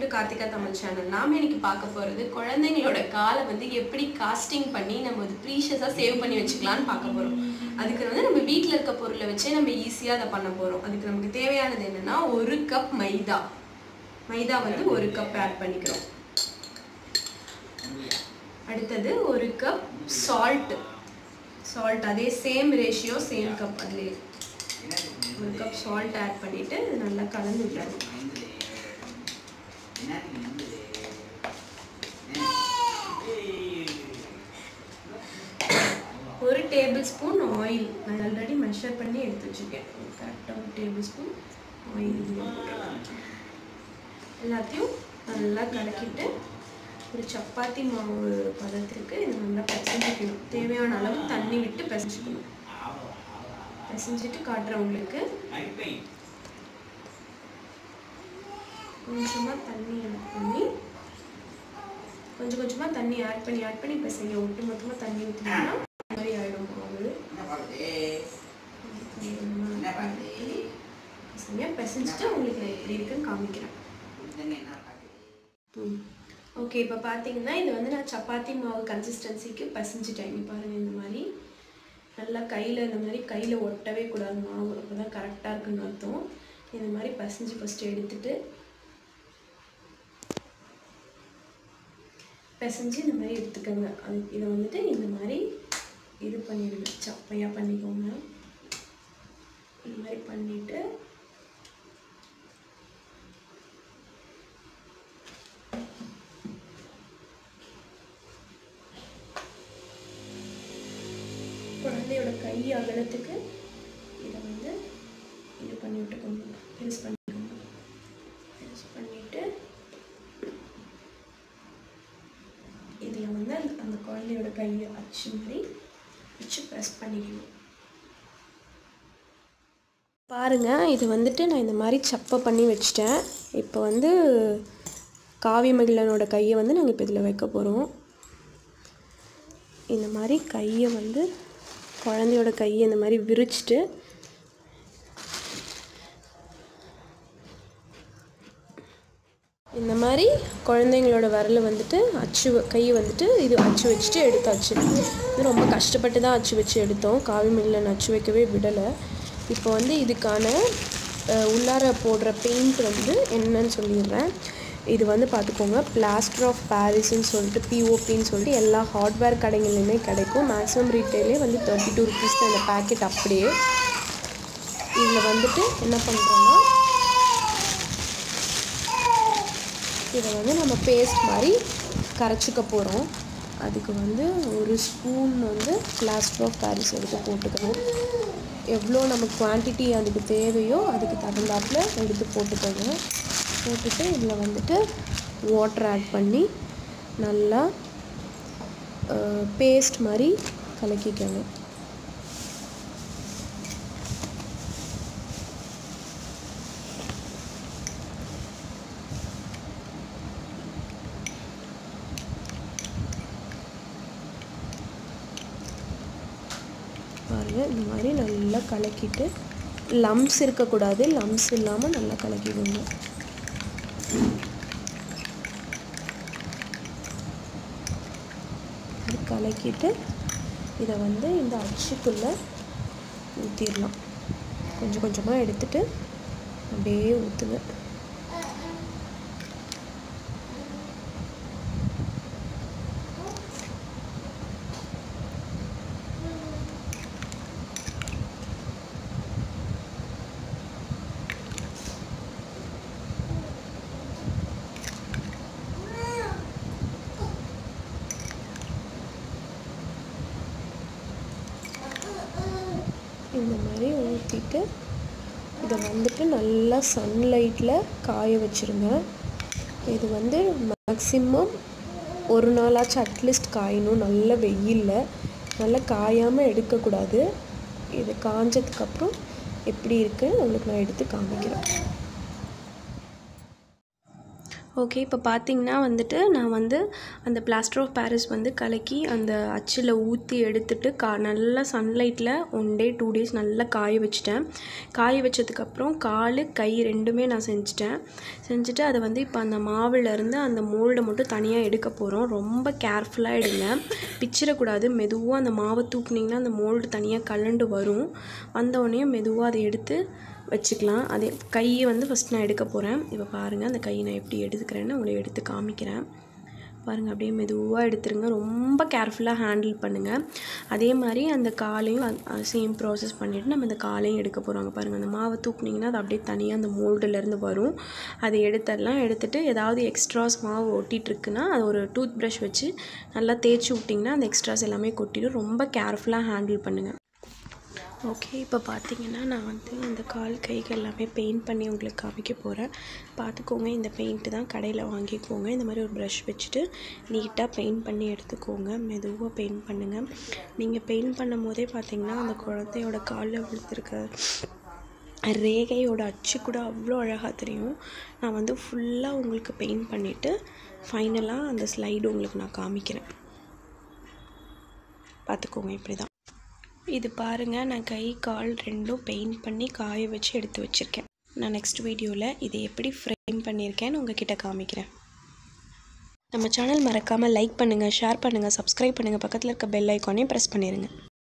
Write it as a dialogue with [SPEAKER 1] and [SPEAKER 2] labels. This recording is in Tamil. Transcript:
[SPEAKER 1] கார்த்திகா தமிழ் சேனல் நாம இன்னைக்கு பார்க்க போறது குழந்தைங்களோட காலை வந்து எப்படி காஸ்டிங் பண்ணி நம்ம வந்து ப்ரீஷியஸாக சேவ் பண்ணி வச்சுக்கலாம்னு பார்க்க போறோம் அதுக்கு வந்து நம்ம வீட்டில் இருக்க பொருளை வச்சே நம்ம ஈஸியாக அதை பண்ண போறோம் அதுக்கு நமக்கு தேவையானது என்னன்னா ஒரு கப் மைதா மைதா வந்து ஒரு கப் ஆட் பண்ணிக்கிறோம் அடுத்தது ஒரு கப் சால்ட் சால்ட் அதே சேம் ரேஷியோ சேம் கப் அதுலேயே ஒரு கப் சால்ட் ஆட் பண்ணிட்டு இது நல்லா கலந்து விட்டுறணும் ஒரு டேபிள் ஸ்பூன் ஆயில் நான் ஆல்ரெடி மெஷர் பண்ணி எடுத்து வச்சுருக்கேன் கரெக்டாக ஒரு டேபிள் ஸ்பூன் ஆயில் எல்லாத்தையும் நல்லா கலக்கிட்டு ஒரு சப்பாத்தி மாவு பதத்திற்கு இது நல்லா பிசைஞ்சிக்கணும் தேவையான அளவு தண்ணி விட்டு பிசைஞ்சிக்கணும் பிசைஞ்சிட்டு காட்டுறேன் உங்களுக்கு கொஞ்சமாக தண்ணி ஆட் பண்ணி கொஞ்சம் கொஞ்சமாக தண்ணி ஆட் பண்ணி ஆட் பண்ணி பிசைங்க ஒட்டு மொத்தமாக தண்ணி ஊற்றினோம்னா இந்த மாதிரி ஆகிடும் மாவு பிசைங்க பிசைஞ்சிட்டு உங்களுக்கு நான் எப்படி இருக்குன்னு காமிக்கிறேன் ஓகே இப்போ பார்த்தீங்கன்னா இது வந்து நான் சப்பாத்தி மாவு கன்சிஸ்டன்சிக்கு பசஞ்சிட்டேன் இங்கே பாருங்கள் இந்த மாதிரி நல்லா கையில் இந்த மாதிரி கையில் ஒட்டவே கூடாது மாவு அப்போ தான் கரெக்டாக இருக்குன்னு அர்த்தம் இந்த மாதிரி பசஞ்சு ஃபஸ்ட்டு எடுத்துட்டு பிசைஞ்சு இந்த மாதிரி எடுத்துக்கோங்க அது இதை வந்துட்டு இந்த மாதிரி இது பண்ணிடுங்க சப்பையாக பண்ணிக்கோங்க இந்த மாதிரி பண்ணிவிட்டு குழந்தையோட கை அகலத்துக்கு இதை வந்து இது பண்ணி விட்டுக்கோங்க பெருசு பண்ணிக்கோங்க பெருசு பண்ணிவிட்டு இதில் வந்து அந்த அந்த குழந்தையோட கையை அச்சு மாதிரி வச்சு ப்ரெஸ் பண்ணிக்கணும் பாருங்கள் இது வந்துட்டு நான் இந்த மாதிரி சப்பை பண்ணி வச்சிட்டேன் இப்போ வந்து காவிய மகிழனோட கையை வந்து நாங்கள் இப்போ இதில் வைக்க போகிறோம் இந்த மாதிரி கையை வந்து குழந்தையோட கையை இந்த மாதிரி விரிச்சிட்டு இந்த மாதிரி குழந்தைங்களோட விரல் வந்துட்டு அச்சு கை வந்துட்டு இது அச்சு வச்சுட்டு எடுத்தாச்சு இது ரொம்ப கஷ்டப்பட்டு தான் அச்சு வச்சு எடுத்தோம் காவி மில்லில் அச்சு வைக்கவே விடலை இப்போ வந்து இதுக்கான உள்ளார போடுற பெயிண்ட் வந்து என்னன்னு சொல்லிடுறேன் இது வந்து பார்த்துக்கோங்க பிளாஸ்டர் ஆஃப் பாரிஸ்ன்னு சொல்லிட்டு பிஓபின்னு சொல்லிட்டு எல்லா ஹார்ட்வேர் கடைகள்லையுமே கிடைக்கும் மேக்ஸிமம் ரீட்டைலே வந்து தேர்ட்டி டூ ருபீஸ் தான் இந்த பேக்கெட் அப்படியே இதில் வந்துட்டு என்ன பண்ணுறோன்னா இதை வந்து நம்ம பேஸ்ட் மாதிரி கரைச்சிக்க போகிறோம் அதுக்கு வந்து ஒரு ஸ்பூன் வந்து பிளாஸ்டர் ஆஃப் பாரிஸ் எடுத்து போட்டுக்கணும் எவ்வளோ நம்ம குவான்டிட்டி அதுக்கு தேவையோ அதுக்கு தகுந்தாப்பில் எடுத்து போட்டுக்கோங்க போட்டுட்டு இதில் வந்துட்டு வாட்டர் ஆட் பண்ணி நல்லா பேஸ்ட் மாதிரி கலக்கிக்கணும் பாருங்கள் இந்த மாதிரி நல்லா கலக்கிட்டு லம்ஸ் இருக்கக்கூடாது லம்ஸ் இல்லாமல் நல்லா கலக்கிடுங்க இது கலக்கிட்டு இதை வந்து இந்த அச்சுக்குள்ளே ஊற்றிடலாம் கொஞ்சம் கொஞ்சமாக எடுத்துட்டு அப்படியே ஊற்றுங்க இந்த மாதிரி ஊற்றிட்டு இதை வந்துட்டு நல்லா சன்லைட்டில் காய வச்சுருங்க இது வந்து மேக்ஸிமம் ஒரு நாளாச்சும் அட்லீஸ்ட் காயணும் நல்ல வெயிலில் நல்லா காயாமல் எடுக்கக்கூடாது இது காஞ்சதுக்கப்புறம் எப்படி இருக்குன்னு உங்களுக்கு நான் எடுத்து காமிக்கிறேன் ஓகே இப்போ பார்த்தீங்கன்னா வந்துட்டு நான் வந்து அந்த பிளாஸ்டர் ஆஃப் பாரிஸ் வந்து கலக்கி அந்த அச்சில் ஊற்றி எடுத்துட்டு கா நல்லா சன்லைட்டில் ஒன் டே டூ டேஸ் நல்லா காய வச்சிட்டேன் காய வச்சதுக்கப்புறம் கால் கை ரெண்டுமே நான் செஞ்சுட்டேன் செஞ்சுட்டு அதை வந்து இப்போ அந்த மாவுலேருந்து அந்த மோல்டை மட்டும் தனியாக எடுக்க போகிறோம் ரொம்ப கேர்ஃபுல்லாக எடுங்க பிச்சிடக்கூடாது மெதுவாக அந்த மாவை தூக்குனிங்கன்னா அந்த மோல்டு தனியாக கலண்டு வரும் வந்தோடனே மெதுவாக அதை எடுத்து வச்சுக்கலாம் அதே கையை வந்து ஃபஸ்ட் நான் எடுக்க போகிறேன் இப்போ பாருங்கள் அந்த கையை நான் எப்படி எடுத்துக்கிறேன்னு உங்களை எடுத்து காமிக்கிறேன் பாருங்கள் அப்படியே மெதுவாக எடுத்துருங்க ரொம்ப கேர்ஃபுல்லாக ஹேண்டில் பண்ணுங்கள் அதே மாதிரி அந்த காலையும் சேம் ப்ராசஸ் பண்ணிவிட்டு நம்ம இந்த காலையும் எடுக்க போகிறாங்க பாருங்கள் அந்த மாவை தூக்குனிங்கன்னா அது அப்படியே தனியாக அந்த மோல்டுலேருந்து வரும் அதை எடுத்துடலாம் எடுத்துகிட்டு ஏதாவது எக்ஸ்ட்ராஸ் மாவு ஒட்டிகிட்ருக்குன்னா அது ஒரு டூத் ப்ரஷ் வச்சு நல்லா தேய்ச்சி விட்டிங்கன்னா அந்த எக்ஸ்ட்ராஸ் எல்லாமே கொட்டிடும் ரொம்ப கேர்ஃபுல்லாக ஹேண்டில் பண்ணுங்கள் ஓகே இப்போ பார்த்தீங்கன்னா நான் வந்து அந்த கால் கைகள் எல்லாமே பெயிண்ட் பண்ணி உங்களுக்கு காமிக்க போகிறேன் பார்த்துக்கோங்க இந்த பெயிண்ட்டு தான் கடையில் வாங்கிக்கோங்க இந்த மாதிரி ஒரு ப்ரஷ் வச்சுட்டு நீட்டாக பெயிண்ட் பண்ணி எடுத்துக்கோங்க மெதுவாக பெயிண்ட் பண்ணுங்கள் நீங்கள் பெயிண்ட் பண்ணும் போதே பார்த்தீங்கன்னா அந்த குழந்தையோட காலில் விழுந்திருக்க ரேகையோட அச்சு கூட அவ்வளோ அழகாக தெரியும் நான் வந்து ஃபுல்லாக உங்களுக்கு பெயிண்ட் பண்ணிவிட்டு ஃபைனலாக அந்த ஸ்லைடு உங்களுக்கு நான் காமிக்கிறேன் பார்த்துக்கோங்க இப்படி தான் இது பாருங்கள் நான் கை கால் ரெண்டும் பெயிண்ட் பண்ணி காய வச்சு எடுத்து வச்சுருக்கேன் நான் நெக்ஸ்ட் வீடியோவில் இதை எப்படி ஃப்ரேம் பண்ணியிருக்கேன்னு உங்ககிட்ட காமிக்கிறேன் நம்ம சேனல் மறக்காமல் லைக் பண்ணுங்கள் ஷேர் பண்ணுங்கள் சப்ஸ்கிரைப் பண்ணுங்கள் பக்கத்தில் இருக்க பெல் ஐக்கானையும் ப்ரெஸ் பண்ணிடுங்க